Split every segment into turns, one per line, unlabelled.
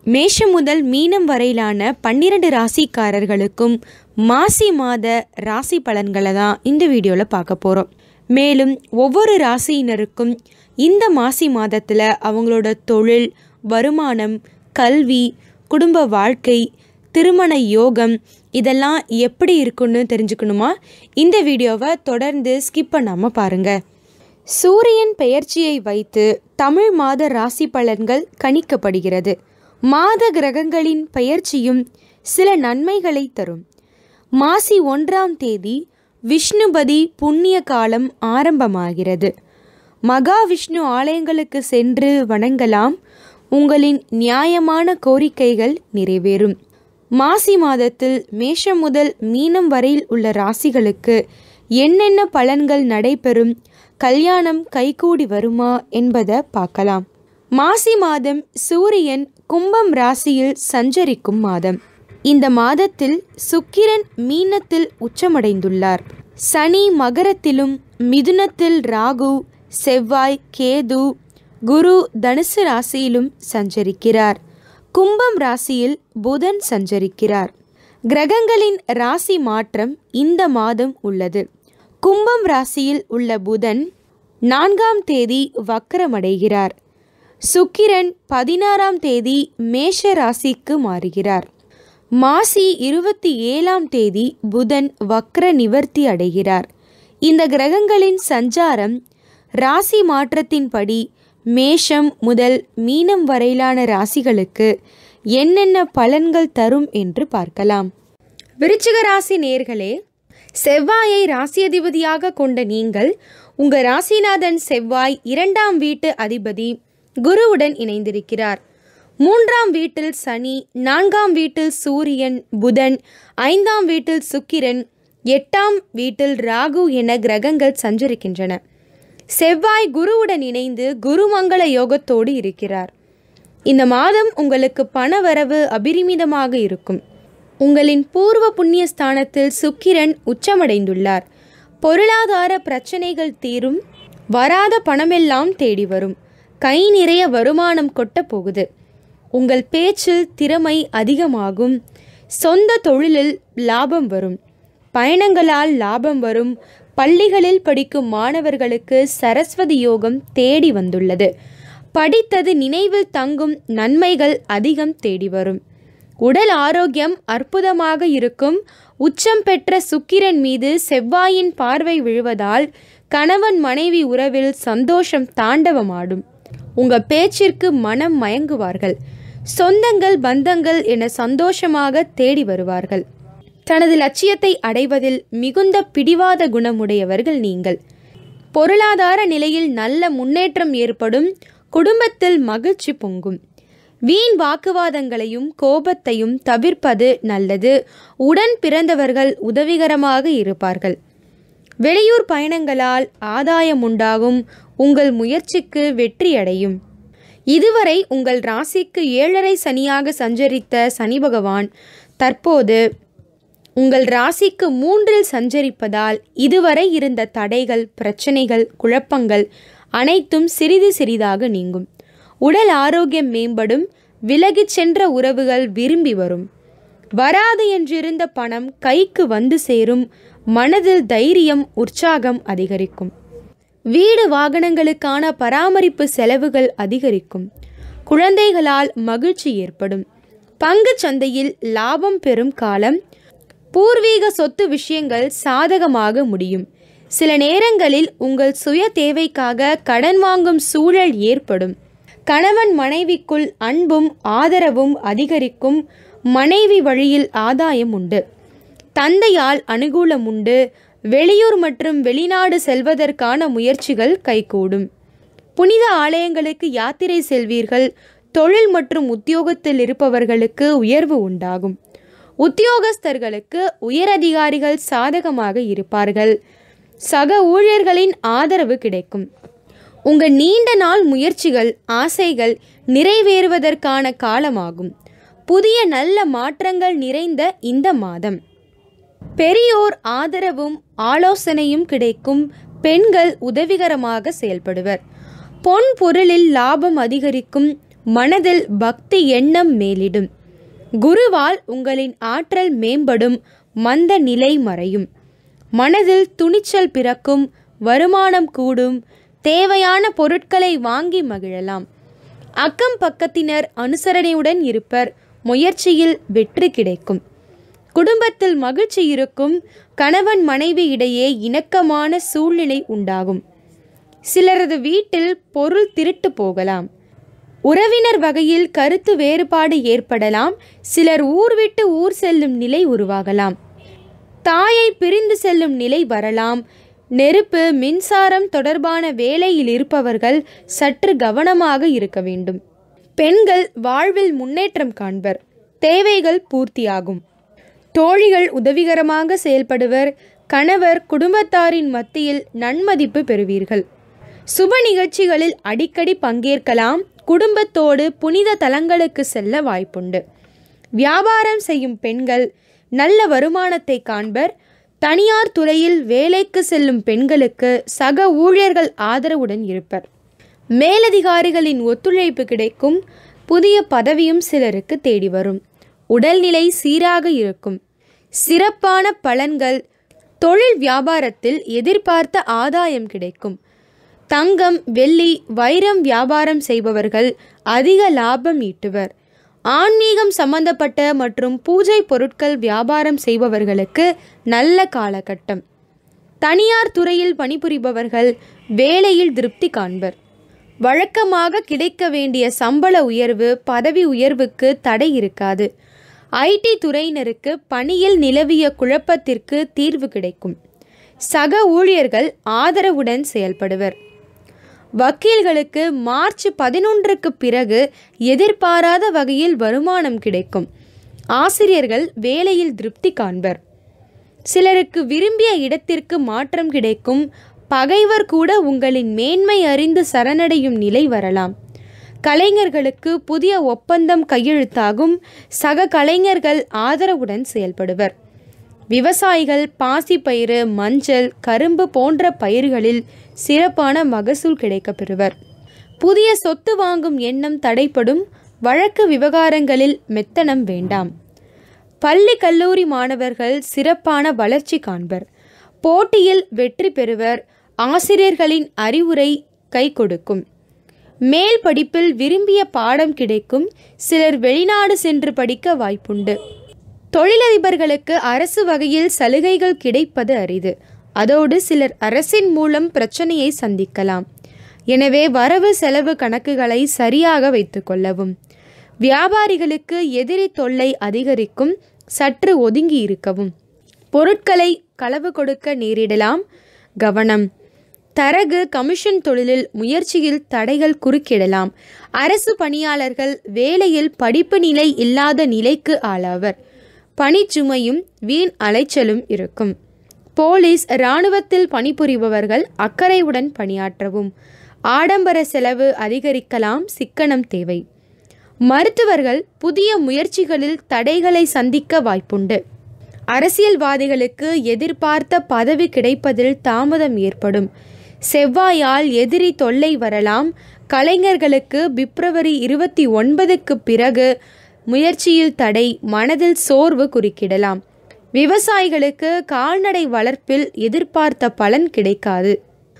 மேஷம் முதல் மீனம் வரையிலான பன்னிரண்டு ராசிக்காரர்களுக்கும் மாசி மாத ராசி பலன்களை தான் இந்த வீடியோவில் பார்க்க போகிறோம் மேலும் ஒவ்வொரு ராசியினருக்கும் இந்த மாசி மாதத்தில் அவங்களோட தொழில் வருமானம் கல்வி குடும்ப வாழ்க்கை திருமண யோகம் இதெல்லாம் எப்படி இருக்குன்னு தெரிஞ்சுக்கணுமா இந்த வீடியோவை தொடர்ந்து ஸ்கிப் பண்ணாமல் பாருங்கள் சூரியன் பெயர்ச்சியை வைத்து தமிழ் மாத ராசி பலன்கள் கணிக்கப்படுகிறது மாத கிரகங்களின் பெயர்ச்சியும் சில நன்மைகளை தரும் மாசி ஒன்றாம் தேதி விஷ்ணுபதி புண்ணிய காலம் ஆரம்பமாகிறது மகாவிஷ்ணு ஆலயங்களுக்கு சென்று வணங்கலாம் உங்களின் நியாயமான கோரிக்கைகள் நிறைவேறும் மாசி மாதத்தில் மேஷம் முதல் மீனம் வரையில் உள்ள ராசிகளுக்கு என்னென்ன பலன்கள் நடைபெறும் கல்யாணம் கைகூடி வருமா என்பதை பார்க்கலாம் மாசி மாதம் சூரியன் கும்பம் ராசியில் சஞ்சரிக்கும் மாதம் இந்த மாதத்தில் சுக்கிரன் மீனத்தில் உச்சமடைந்துள்ளார் சனி மகரத்திலும் மிதுனத்தில் ராகு செவ்வாய் கேது குரு தனுசு ராசியிலும் சஞ்சரிக்கிறார் கும்பம் ராசியில் புதன் சஞ்சரிக்கிறார் கிரகங்களின் ராசி மாற்றம் இந்த மாதம் உள்ளது கும்பம் ராசியில் உள்ள புதன் நான்காம் தேதி வக்கரமடைகிறார் சுக்கிரன் பதினாறாம் தேதி மேஷ ராசிக்கு மாறுகிறார் மாசி இருபத்தி ஏழாம் தேதி புதன் வக்ர நிவர்த்தி அடைகிறார் இந்த கிரகங்களின் சஞ்சாரம் ராசி மாற்றத்தின்படி மேஷம் முதல் மீனம் வரையிலான ராசிகளுக்கு என்னென்ன பலன்கள் தரும் என்று பார்க்கலாம் விருச்சிக ராசி நேர்களே செவ்வாயை ராசியதிபதியாக கொண்ட நீங்கள் உங்கள் ராசிநாதன் செவ்வாய் இரண்டாம் வீட்டு அதிபதி குருவுடன் இணைந்திருக்கிறார் மூன்றாம் வீட்டில் சனி நான்காம் வீட்டில் சூரியன் புதன் ஐந்தாம் வீட்டில் சுக்கிரன் எட்டாம் வீட்டில் ராகு என கிரகங்கள் சஞ்சரிக்கின்றன செவ்வாய் குருவுடன் இணைந்து குருமங்கள யோகத்தோடு இருக்கிறார் இந்த மாதம் உங்களுக்கு பணவரவு அபரிமிதமாக இருக்கும் உங்களின் பூர்வ புண்ணிய ஸ்தானத்தில் சுக்கிரன் உச்சமடைந்துள்ளார் பொருளாதார பிரச்சனைகள் தீரும் வராத பணமெல்லாம் தேடி வரும் கை நிறைய வருமானம் கொட்ட போகுது உங்கள் பேச்சில் திறமை அதிகமாகும் சொந்த தொழிலில் லாபம் வரும் பயணங்களால் லாபம் வரும் பள்ளிகளில் படிக்கும் மாணவர்களுக்கு சரஸ்வதி யோகம் தேடி வந்துள்ளது படித்தது நினைவில் தங்கும் நன்மைகள் அதிகம் தேடி வரும் உடல் ஆரோக்கியம் அற்புதமாக இருக்கும் உச்சம் பெற்ற சுக்கிரன் மீது செவ்வாயின் பார்வை விழுவதால் கணவன் மனைவி உறவில் சந்தோஷம் தாண்டவமாடும் உங்க பேச்சிற்கு மனம் மயங்குவார்கள் சொந்தங்கள் பந்தங்கள் என சந்தோஷமாக தேடி வருவார்கள் தனது லட்சியத்தை அடைவதில் மிகுந்த பிடிவாத குணமுடையவர்கள் நீங்கள் பொருளாதார நிலையில் நல்ல முன்னேற்றம் ஏற்படும் குடும்பத்தில் மகிழ்ச்சி பொங்கும் வீண் வாக்குவாதங்களையும் கோபத்தையும் தவிர்ப்பது நல்லது உடன் பிறந்தவர்கள் உதவிகரமாக இருப்பார்கள் வெளியூர் பயணங்களால் ஆதாயம் உண்டாகும் உங்கள் முயற்சிக்கு வெற்றியடையும் இதுவரை உங்கள் ராசிக்கு ஏழரை சனியாக சஞ்சரித்த சனி பகவான் தற்போது உங்கள் ராசிக்கு மூன்றில் சஞ்சரிப்பதால் இதுவரை இருந்த தடைகள் பிரச்சனைகள் குழப்பங்கள் அனைத்தும் சிறிது சிறிதாக நீங்கும் உடல் ஆரோக்கியம் மேம்படும் விலகிச் சென்ற உறவுகள் விரும்பி வரும் வராது என்றிருந்த பணம் கைக்கு வந்து சேரும் மனதில் தைரியம் உற்சாகம் அதிகரிக்கும் வீடு வாகனங்களுக்கான பராமரிப்பு செலவுகள் அதிகரிக்கும் குழந்தைகளால் மகிழ்ச்சி ஏற்படும் பங்கு சந்தையில் லாபம் பெறும் காலம் பூர்வீக சொத்து விஷயங்கள் சாதகமாக முடியும் சில நேரங்களில் உங்கள் சுய தேவைக்காக கடன் வாங்கும் சூழல் ஏற்படும் கணவன் மனைவிக்குள் அன்பும் ஆதரவும் அதிகரிக்கும் மனைவி வழியில் ஆதாயம் உண்டு தந்தையால் அனுகூலம் உண்டு வெளியூர் மற்றும் வெளிநாடு செல்வதற்கான முயற்சிகள் கைகூடும் புனித ஆலயங்களுக்கு யாத்திரை செல்வீர்கள் தொழில் மற்றும் உத்தியோகத்தில் இருப்பவர்களுக்கு உயர்வு உண்டாகும் உத்தியோகஸ்தர்களுக்கு உயரதிகாரிகள் சாதகமாக இருப்பார்கள் சக ஊழியர்களின் ஆதரவு கிடைக்கும் உங்கள் நீண்ட நாள் முயற்சிகள் ஆசைகள் நிறைவேறுவதற்கான காலமாகும் புதிய நல்ல மாற்றங்கள் நிறைந்த இந்த மாதம் பெரியோர் ஆதரவும் ஆலோசனையும் கிடைக்கும் பெண்கள் உதவிகரமாக செயல்படுவர் பொன் பொருளில் லாபம் அதிகரிக்கும் மனதில் பக்தி எண்ணம் மேலிடும் குருவால் உங்களின் ஆற்றல் மேம்படும் மந்த நிலை மறையும் மனதில் துணிச்சல் பிறக்கும் வருமானம் கூடும் தேவையான பொருட்களை வாங்கி மகிழலாம் அக்கம் பக்கத்தினர் அனுசரணையுடன் இருப்பர் முயற்சியில் வெற்றி கிடைக்கும் குடும்பத்தில் மகிழ்ச்சி இருக்கும் கணவன் மனைவி இடையே இணக்கமான சூழ்நிலை உண்டாகும் சிலரது வீட்டில் பொருள் திருட்டு போகலாம் உறவினர் வகையில் கருத்து வேறுபாடு ஏற்படலாம் சிலர் ஊர் விட்டு ஊர் செல்லும் நிலை உருவாகலாம் தாயை பிரிந்து செல்லும் நிலை வரலாம் நெருப்பு மின்சாரம் தொடர்பான வேலையில் இருப்பவர்கள் சற்று கவனமாக இருக்க வேண்டும் பெண்கள் வாழ்வில் முன்னேற்றம் காண்பர் தேவைகள் பூர்த்தியாகும் தோழிகள் உதவிகரமாக செயல்படுவர் கணவர் குடும்பத்தாரின் மத்தியில் நன்மதிப்பு பெறுவீர்கள் சுப நிகழ்ச்சிகளில் அடிக்கடி பங்கேற்கலாம் குடும்பத்தோடு புனித தலங்களுக்கு செல்ல வாய்ப்புண்டு வியாபாரம் செய்யும் பெண்கள் நல்ல வருமானத்தை காண்பர் தனியார் துறையில் வேலைக்கு செல்லும் பெண்களுக்கு சக ஊழியர்கள் ஆதரவுடன் இருப்பர் மேலதிகாரிகளின் ஒத்துழைப்பு கிடைக்கும் புதிய பதவியும் சிலருக்கு தேடி வரும் உடல்நிலை சீராக இருக்கும் சிறப்பான பலன்கள் தொழில் வியாபாரத்தில் எதிர்பார்த்த ஆதாயம் கிடைக்கும் தங்கம் வெள்ளி வைரம் வியாபாரம் செய்பவர்கள் அதிக லாபம் ஈட்டுவர் ஆன்மீகம் சம்பந்தப்பட்ட மற்றும் பூஜை பொருட்கள் வியாபாரம் செய்பவர்களுக்கு நல்ல காலகட்டம் தனியார் துறையில் பணிபுரிபவர்கள் வேலையில் திருப்தி காண்பர் வழக்கமாக கிடைக்க வேண்டிய சம்பள உயர்வு பதவி உயர்வுக்கு தடை இருக்காது ஐடி துறையினருக்கு பணியில் நிலவிய குழப்பத்திற்கு தீர்வு கிடைக்கும் சக ஊழியர்கள் ஆதரவுடன் செயல்படுவர் வக்கீல்களுக்கு மார்ச் பதினொன்றுக்கு பிறகு எதிர்பாராத வகையில் வருமானம் கிடைக்கும் ஆசிரியர்கள் வேலையில் திருப்தி காண்பர் சிலருக்கு விரும்பிய இடத்திற்கு மாற்றம் கிடைக்கும் பகைவர் கூட உங்களின் மேன்மை அறிந்து சரணடையும் நிலை வரலாம் கலைஞர்களுக்கு புதிய ஒப்பந்தம் கையெழுத்தாகும் சக கலைஞர்கள் ஆதரவுடன் செயல்படுவர் விவசாயிகள் பாசிப்பயிறு மஞ்சள் கரும்பு போன்ற பயிர்களில் சிறப்பான மகசூல் கிடைக்கப் பெறுவர் புதிய சொத்து வாங்கும் எண்ணம் தடைப்படும் வழக்கு விவகாரங்களில் மெத்தனம் வேண்டாம் பள்ளி கல்லூரி மாணவர்கள் சிறப்பான வளர்ச்சி காண்பர் போட்டியில் வெற்றி பெறுவர் ஆசிரியர்களின் அறிவுரை கை கொடுக்கும் மேல் படிப்பில் விரும்பிய பாடம் கிடைக்கும் சிலர் வெளிநாடு சென்று படிக்க வாய்ப்புண்டு தொழிலதிபர்களுக்கு அரசு வகையில் சலுகைகள் கிடைப்பது அரிது அதோடு சிலர் அரசின் மூலம் பிரச்சனையை சந்திக்கலாம் எனவே வரவு செலவு கணக்குகளை சரியாக வைத்துக்கொள்ளவும் வியாபாரிகளுக்கு எதிரி தொல்லை அதிகரிக்கும் சற்று ஒதுங்கி இருக்கவும் பொருட்களை களவு கொடுக்க நேரிடலாம் கவனம் தரகு கமிஷன் தொழிலில் முயற்சியில் தடைகள் குறுக்கிடலாம் அரசு பணியாளர்கள் வேலையில் படிப்பு நிலை இல்லாத நிலைக்கு ஆளாவர் பணிச்சுமையும் வீண் அலைச்சலும் இருக்கும் போலீஸ் இராணுவத்தில் பணிபுரிபவர்கள் அக்கறையுடன் பணியாற்றவும் ஆடம்பர செலவு அதிகரிக்கலாம் சிக்கனம் தேவை மருத்துவர்கள் புதிய முயற்சிகளில் தடைகளை சந்திக்க வாய்ப்புண்டு அரசியல்வாதிகளுக்கு எதிர்பார்த்த பதவி கிடைப்பதில் தாமதம் ஏற்படும் செவ்வாயால் எதிரி தொல்லை வரலாம் கலைஞர்களுக்கு பிப்ரவரி இருபத்தி ஒன்பதுக்கு பிறகு முயற்சியில் தடை மனதில் சோர்வு குறுக்கிடலாம் விவசாயிகளுக்கு கால்நடை வளர்ப்பில் எதிர்பார்த்த பலன் கிடைக்காது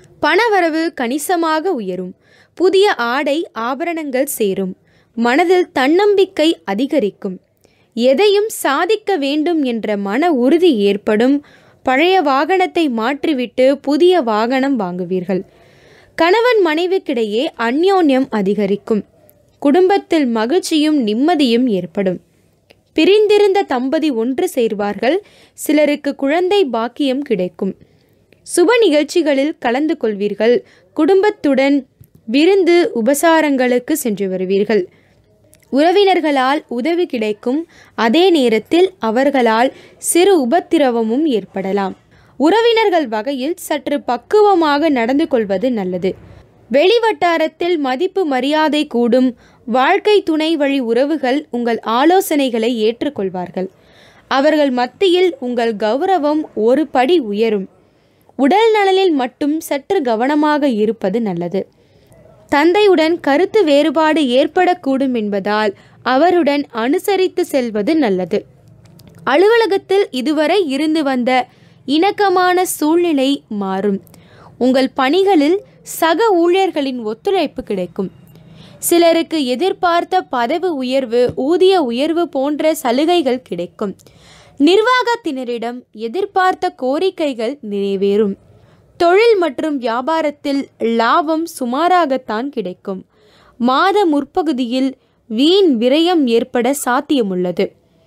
பணவரவு கணிசமாக உயரும் புதிய ஆடை ஆபரணங்கள் சேரும் மனதில் தன்னம்பிக்கை அதிகரிக்கும் எதையும் சாதிக்க வேண்டும் என்ற மன உறுதி ஏற்படும் பழைய வாகனத்தை மாற்றிவிட்டு புதிய வாகனம் வாங்குவீர்கள் கணவன் மனைவிக்கிடையே அந்யோன்யம் அதிகரிக்கும் குடும்பத்தில் மகிழ்ச்சியும் நிம்மதியும் ஏற்படும் பிரிந்திருந்த தம்பதி ஒன்று சேர்வார்கள் சிலருக்கு குழந்தை பாக்கியம் கிடைக்கும் சுப நிகழ்ச்சிகளில் கலந்து கொள்வீர்கள் குடும்பத்துடன் விருந்து உபசாரங்களுக்கு சென்று வருவீர்கள் உறவினர்களால் உதவி கிடைக்கும் அதே நேரத்தில் அவர்களால் சிறு உபத்திரவமும் ஏற்படலாம் உறவினர்கள் வகையில் சற்று பக்குவமாக நடந்து கொள்வது நல்லது வெளிவட்டாரத்தில் மதிப்பு மரியாதை கூடும் வாழ்க்கை துணை வழி உறவுகள் உங்கள் ஆலோசனைகளை ஏற்றுக்கொள்வார்கள் அவர்கள் மத்தியில் உங்கள் கௌரவம் ஒரு படி உயரும் உடல் நலனில் மட்டும் சற்று கவனமாக இருப்பது நல்லது தந்தையுடன் கருத்து வேறுபாடு ஏற்படக்கூடும் என்பதால் அவருடன் அனுசரித்து செல்வது நல்லது அலுவலகத்தில் இதுவரை இருந்து வந்த இணக்கமான சூழ்நிலை மாறும் உங்கள் பணிகளில் சக ஊழியர்களின் ஒத்துழைப்பு கிடைக்கும் சிலருக்கு எதிர்பார்த்த பதவி உயர்வு ஊதிய உயர்வு போன்ற சலுகைகள் கிடைக்கும் நிர்வாகத்தினரிடம் எதிர்பார்த்த கோரிக்கைகள் நிறைவேறும் தொழில் மற்றும் வியாபாரத்தில் லாபம் சுமாராகத்தான் கிடைக்கும் மாத முற்பகுதியில் வீண் விரயம் ஏற்பட சாத்தியமுள்ளது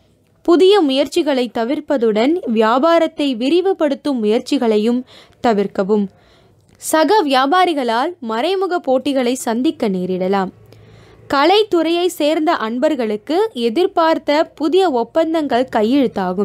புதிய முயற்சிகளை தவிர்ப்பதுடன் வியாபாரத்தை விரிவுபடுத்தும் முயற்சிகளையும் தவிர்க்கவும் சக வியாபாரிகளால் மறைமுக போட்டிகளை சந்திக்க நேரிடலாம் கலைத்துறையை சேர்ந்த அன்பர்களுக்கு எதிர்பார்த்த புதிய ஒப்பந்தங்கள் கையெழுத்தாகும்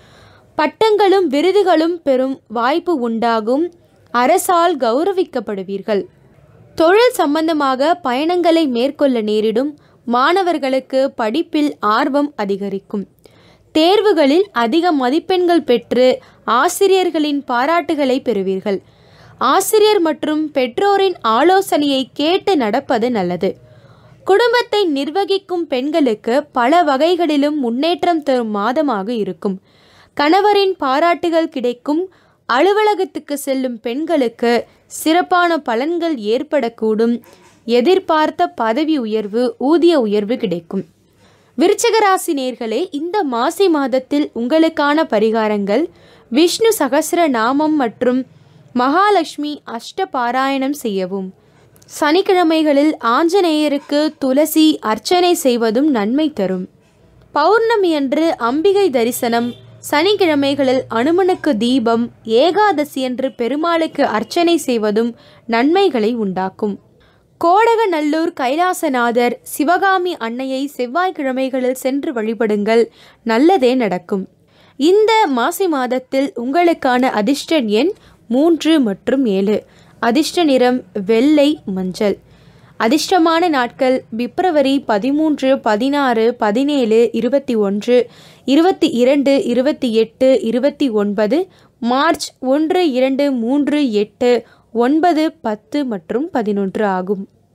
பட்டங்களும் விருதுகளும் பெறும் வாய்ப்பு உண்டாகும் அரசால் கௌரவிக்கப்படுவீர்கள் தொழில் சம்பந்தமாக பயணங்களை மேற்கொள்ள நேரிடும் மாணவர்களுக்கு படிப்பில் ஆர்வம் அதிகரிக்கும் தேர்வுகளில் அதிக மதிப்பெண்கள் பெற்று ஆசிரியர்களின் பாராட்டுகளை பெறுவீர்கள் ஆசிரியர் மற்றும் பெற்றோரின் ஆலோசனையை கேட்டு நடப்பது நல்லது குடும்பத்தை நிர்வகிக்கும் பெண்களுக்கு பல வகைகளிலும் முன்னேற்றம் தரும் மாதமாக இருக்கும் கணவரின் பாராட்டுகள் கிடைக்கும் அலுவலகத்துக்கு செல்லும் பெண்களுக்கு சிறப்பான பலன்கள் ஏற்படக்கூடும் எதிர்பார்த்த பதவி உயர்வு ஊதிய உயர்வு கிடைக்கும் விருச்சகராசி நேர்களே இந்த மாசி மாதத்தில் உங்களுக்கான பரிகாரங்கள் விஷ்ணு சகஸ்ர நாமம் மற்றும் மகாலட்சுமி அஷ்ட பாராயணம் செய்யவும் சனிக்கிழமைகளில் ஆஞ்சநேயருக்கு துளசி அர்ச்சனை செய்வதும் நன்மை தரும் பௌர்ணமி அன்று அம்பிகை தரிசனம் சனிக்கிழமைகளில் அனுமனுக்கு தீபம் ஏகாதசியன்று பெருமாளுக்கு அர்ச்சனை செய்வதும் நன்மைகளை உண்டாக்கும் கோடகநல்லூர் கைலாசநாதர் சிவகாமி அன்னையை செவ்வாய்க்கிழமைகளில் சென்று வழிபடுங்கள் நல்லதே நடக்கும் இந்த மாசி மாதத்தில் உங்களுக்கான அதிர்ஷ்ட எண் மூன்று மற்றும் ஏழு அதிர்ஷ்ட நிறம் வெள்ளை மஞ்சள் அதிர்ஷ்டமான நாட்கள் பிப்ரவரி பதிமூன்று பதினாறு பதினேழு இருபத்தி ஒன்று இருபத்தி இரண்டு இருபத்தி எட்டு இருபத்தி ஒன்பது மார்ச் ஒன்று இரண்டு மூன்று எட்டு ஒன்பது பத்து மற்றும் பதினொன்று ஆகும்